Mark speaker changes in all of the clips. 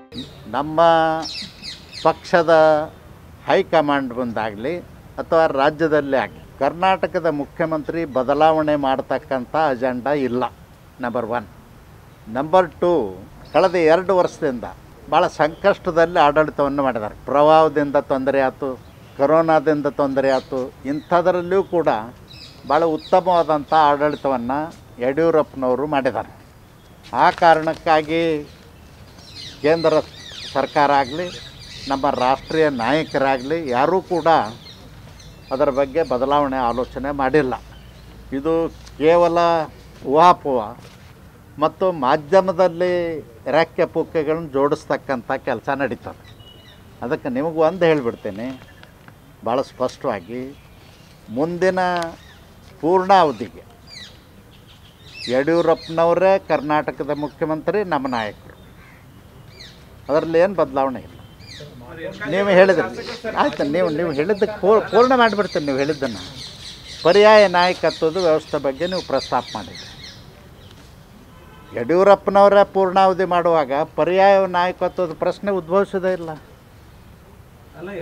Speaker 1: ನಮ್ಮ ಪಕ್ಷದ ಹೈಕಮಾಂಡ್ ಬಂದಾಗಲಿ ಅಥವಾ ರಾಜ್ಯದಲ್ಲೇ ಆಗಲಿ ಕರ್ನಾಟಕದ ಮುಖ್ಯಮಂತ್ರಿ ಬದಲಾವಣೆ ಮಾಡ್ತಕ್ಕಂಥ ಅಜೆಂಡಾ ಇಲ್ಲ ನಂಬರ್ ಒನ್ ನಂಬರ್ ಟೂ ಕಳೆದ ಎರಡು ವರ್ಷದಿಂದ ಭಾಳ ಸಂಕಷ್ಟದಲ್ಲಿ ಆಡಳಿತವನ್ನು ಮಾಡಿದ್ದಾರೆ ಪ್ರವಾಹದಿಂದ ತೊಂದರೆ ಆಯಿತು ಕೊರೋನಾದಿಂದ ತೊಂದರೆ ಆಯಿತು ಇಂಥದ್ರಲ್ಲಿಯೂ ಕೂಡ ಭಾಳ ಉತ್ತಮವಾದಂಥ ಆಡಳಿತವನ್ನು ಯಡಿಯೂರಪ್ಪನವರು ಮಾಡಿದ್ದಾರೆ ಆ ಕಾರಣಕ್ಕಾಗಿ ಕೇಂದ್ರ ಸರ್ಕಾರ ಆಗಲಿ ನಮ್ಮ ರಾಷ್ಟ್ರೀಯ ನಾಯಕರಾಗಲಿ ಯಾರೂ ಕೂಡ ಅದರ ಬಗ್ಗೆ ಬದಲಾವಣೆ ಆಲೋಚನೆ ಮಾಡಿಲ್ಲ ಇದು ಕೇವಲ ಊಹಾಪೋಹ ಮತ್ತು ಮಾಧ್ಯಮದಲ್ಲಿ ರೆಕ್ಕೆ ಪುಕ್ಕೆಗಳನ್ನ ಜೋಡಿಸ್ತಕ್ಕಂಥ ಕೆಲಸ ನಡೀತದೆ ಅದಕ್ಕೆ ನಿಮಗೆ ಒಂದು ಹೇಳಿಬಿಡ್ತೀನಿ ಭಾಳ ಸ್ಪಷ್ಟವಾಗಿ ಮುಂದಿನ ಪೂರ್ಣಾವಧಿಗೆ ಯಡಿಯೂರಪ್ಪನವರೇ ಕರ್ನಾಟಕದ ಮುಖ್ಯಮಂತ್ರಿ ನಮ್ಮ ನಾಯಕರು ಅದರಲ್ಲಿ ಏನು ಬದಲಾವಣೆ ಇಲ್ಲ ನೀವು ಹೇಳಿದ್ರಿ ಆಯ್ತು ನೀವು ನೀವು ಹೇಳಿದ್ದಕ್ಕೆ ಪೂರ್- ಪೂರ್ಣ ಮಾಡಿಬಿಡ್ತೀನಿ ನೀವು ಹೇಳಿದ್ದನ್ನು ಪರ್ಯಾಯ ನಾಯಕತ್ವದ ವ್ಯವಸ್ಥೆ ಬಗ್ಗೆ ನೀವು ಪ್ರಸ್ತಾಪ ಮಾಡಿದ್ರಿ ಯಡಿಯೂರಪ್ಪನವರೇ ಪೂರ್ಣಾವಧಿ ಮಾಡುವಾಗ ಪರ್ಯಾಯ ನಾಯಕತ್ವದ ಪ್ರಶ್ನೆ ಉದ್ಭವಿಸೋದೇ ಇಲ್ಲ
Speaker 2: ಅಲ್ಲ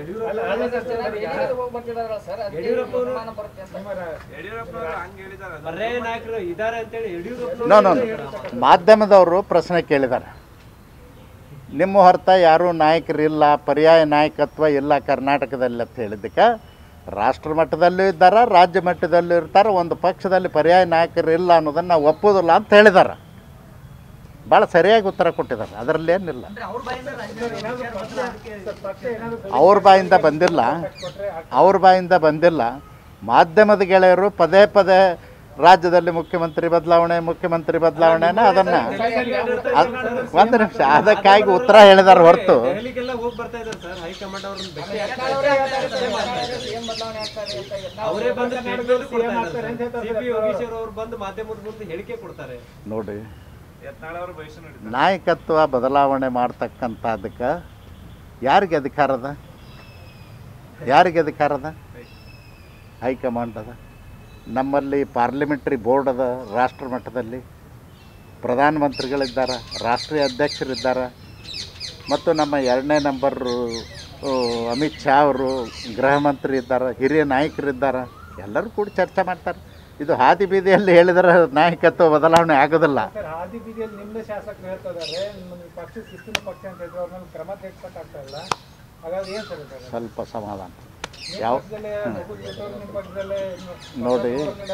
Speaker 2: ಪರ್ಯಾಯ ನಾಯಕರು ಇದಾರೆ ಅಂತೇಳಿ ಯಡಿಯೂರಪ್ಪ
Speaker 1: ನೋ ನೋ ಮಾಧ್ಯಮದವರು ಪ್ರಶ್ನೆ ಕೇಳಿದ್ದಾರೆ ನಿಮ್ಮ ಹೊರತ ಯಾರೂ ನಾಯಕರಿಲ್ಲ ಪರ್ಯಾಯ ನಾಯಕತ್ವ ಇಲ್ಲ ಕರ್ನಾಟಕದಲ್ಲಿ ಅಂತ ಹೇಳಿದ್ದಕ್ಕೆ ರಾಷ್ಟ್ರ ಮಟ್ಟದಲ್ಲೂ ಇದ್ದಾರೆ ರಾಜ್ಯ ಮಟ್ಟದಲ್ಲೂ ಇರ್ತಾರೆ ಒಂದು ಪಕ್ಷದಲ್ಲಿ ಪರ್ಯಾಯ ನಾಯಕರು ಇಲ್ಲ ಅನ್ನೋದನ್ನು ನಾವು ಒಪ್ಪೋದಿಲ್ಲ ಅಂತ ಹೇಳಿದ್ದಾರೆ ಭಾಳ ಸರಿಯಾಗಿ ಉತ್ತರ ಕೊಟ್ಟಿದ್ದಾರೆ ಅದರಲ್ಲಿ ಏನಿಲ್ಲ ಅವ್ರ ಬಾಯಿಂದ ಬಂದಿಲ್ಲ ಅವ್ರ ಬಾಯಿಂದ ಬಂದಿಲ್ಲ ಮಾಧ್ಯಮದ ಗೆಳೆಯರು ಪದೇ ಪದೇ ರಾಜ್ಯದಲ್ಲಿ ಮುಖ್ಯಮಂತ್ರಿ ಬದಲಾವಣೆ ಮುಖ್ಯಮಂತ್ರಿ ಬದಲಾವಣೆನ ಅದನ್ನು ಒಂದು ನಿಮಿಷ ಅದಕ್ಕಾಗಿ ಉತ್ತರ ಹೇಳಿದಾರೆ ಹೊರತು
Speaker 2: ದೆಹಲಿಗೆಲ್ಲ ಹೋಗಿ ಬರ್ತಾ ಇದ್ದಾರೆ ಸರ್ ಹೈಕಮಾಂಡ್ ಅವ್ರನ್ನ ಭೇಟಿ ಅವರೇ ಬಂದು statement ಕೊಡ್ತಾ ಇದ್ದಾರೆ ಸಿ ಪಿ ಯೋಗೀಶ್ವರ್ ಅವ್ರು ಬಂದು ಮಾಧ್ಯಮದ ಮುಂದೆ ಹೇಳಿಕೆ ಕೊಡ್ತಾರೆ
Speaker 1: ನೋಡಿ ನಾಯಕತ್ವ ಬದಲಾವಣೆ ಮಾಡ್ತಕ್ಕಂಥದ್ದಕ್ಕೆ ಯಾರಿಗೆ ಅಧಿಕಾರ ಅದ ಯಾರಿಗೆ ಅಧಿಕಾರ ಅದ ಹೈಕಮಾಂಡ್ ಅದ ನಮ್ಮಲ್ಲಿ ಪಾರ್ಲಿಮೆಂಟ್ರಿ ಬೋರ್ಡ್ ಅದ ರಾಷ್ಟ್ರ ಮಟ್ಟದಲ್ಲಿ ಪ್ರಧಾನಮಂತ್ರಿಗಳಿದ್ದಾರೆ ರಾಷ್ಟ್ರೀಯ ಅಧ್ಯಕ್ಷರಿದ್ದಾರೆ ಮತ್ತು ನಮ್ಮ ಎರಡನೇ ನಂಬರು ಆ, ಅಮಿತ್ ಶಾ ಅವರು ಗೃಹ ಮಂತ್ರಿ ಇದ್ದಾರೆ ಹಿರಿಯ ನಾಯಕರಿದ್ದಾರೆ ಎಲ್ಲರೂ ಕೂಡ ಚರ್ಚೆ ಮಾಡ್ತಾರೆ ಇದು ಹಾದಿ ಬೀದಿಯಲ್ಲಿ ಹೇಳಿದರೆ ನಾಯಕತ್ವ ಬದಲಾವಣೆ ಆಗೋದಿಲ್ಲ
Speaker 3: ಸರ್ ಹಾದಿ ಬೀದಿಯಲ್ಲಿ ನಿಮ್ದೇ ಶಾಸಕರು ಹೇಳ್ತಾ ಇದಾರೆ ನಿಮ್ಮ ಪಕ್ಷ ಶಿಸ್ತಿನ ಪಕ್ಷ ಅಂತ ಹೇಳಿದ್ರೆ ಅವ್ರ ಮೇಲೆ ಕ್ರಮ ತೆಗೆಸಕ್ಕಾಗ್ತಾ ಇಲ್ಲ ಹಾಗಾದ್ರೆ ಏನ್ ಸರ್ ಇದು?
Speaker 1: ಸ್ವಲ್ಪ ಸಮಾಧಾನ
Speaker 3: ನಿಮ್ಮ
Speaker 1: ಯಾವ
Speaker 3: ಪಕ್ಷದಲ್ಲೇ ಒಬ್ಬರು ಗೆದ್ದವ್ರು ನಿಮ್ಮ ಪಕ್ಷದಲ್ಲೇ
Speaker 1: ನೋಡಿ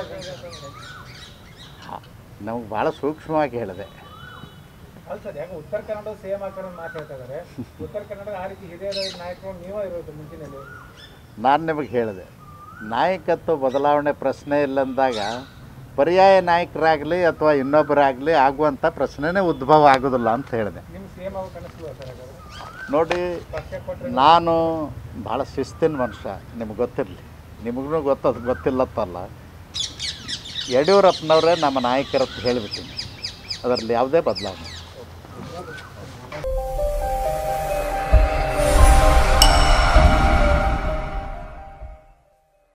Speaker 1: ನಮ್ಗೆ ಭಾಳ ಸೂಕ್ಷ್ಮವಾಗಿ ಹೇಳಿದೆ
Speaker 3: ಅಲ್ಲ ಸರ್ ಯಾಕೆ ಉತ್ತರ ಕನ್ನಡ ಸೇಮ್ ಆಗ್ತಾರೆ ಮಾತು ಹೇಳ್ತಾ ಇದಾರೆ ಉತ್ತರ ಕನ್ನಡ ಆ ರೀತಿ ಹಿರಿಯ ನಾಯಕರು ನೀವೇ ಇರೋದು ಮುಂಚಿನಲ್ಲಿ
Speaker 1: ನಾನು ನಿಮಗೆ ಹೇಳಿದೆ ನಾಯಕತ್ವ ಬದಲಾವಣೆ ಪ್ರಶ್ನೆ ಇಲ್ಲಂದಾಗ ಪರ್ಯಾಯ ನಾಯಕರಾಗಲಿ ಅಥವಾ ಇನ್ನೊಬ್ಬರಾಗಲಿ ಆಗುವಂಥ ಪ್ರಶ್ನೆನೇ ಉದ್ಭವ ಆಗೋದಿಲ್ಲ ಅಂತ ಹೇಳಿದೆ
Speaker 3: ನಿಮ್ಗೆ ಸೇಮ್ ಆಗಿ ಕಾಣಿಸ್ಲಿಲ್ಲ ಸರ್ ಹಾಗಾದ್ರೆ
Speaker 1: ನೋಡಿ
Speaker 3: ಪಕ್ಷ ಕೊಟ್ಟರೆ
Speaker 1: ನಾನು ಭಾಳ ಶಿಸ್ತಿನ ಮನುಷ್ಯ ನಿಮ್ಗೆ ಗೊತ್ತಿರಲಿ ನಿಮಗೂ ಗೊತ್ತದು ಗೊತ್ತಿಲ್ಲತ್ತಲ್ಲ ಯಡಿಯೂರಪ್ಪನವರೇ ನಮ್ಮ ನಾಯಕರತ್ತು ಹೇಳಿಬಿಟ್ಟಿನಿ ಅದರಲ್ಲಿ ಯಾವುದೇ ಬದಲಾವಣೆ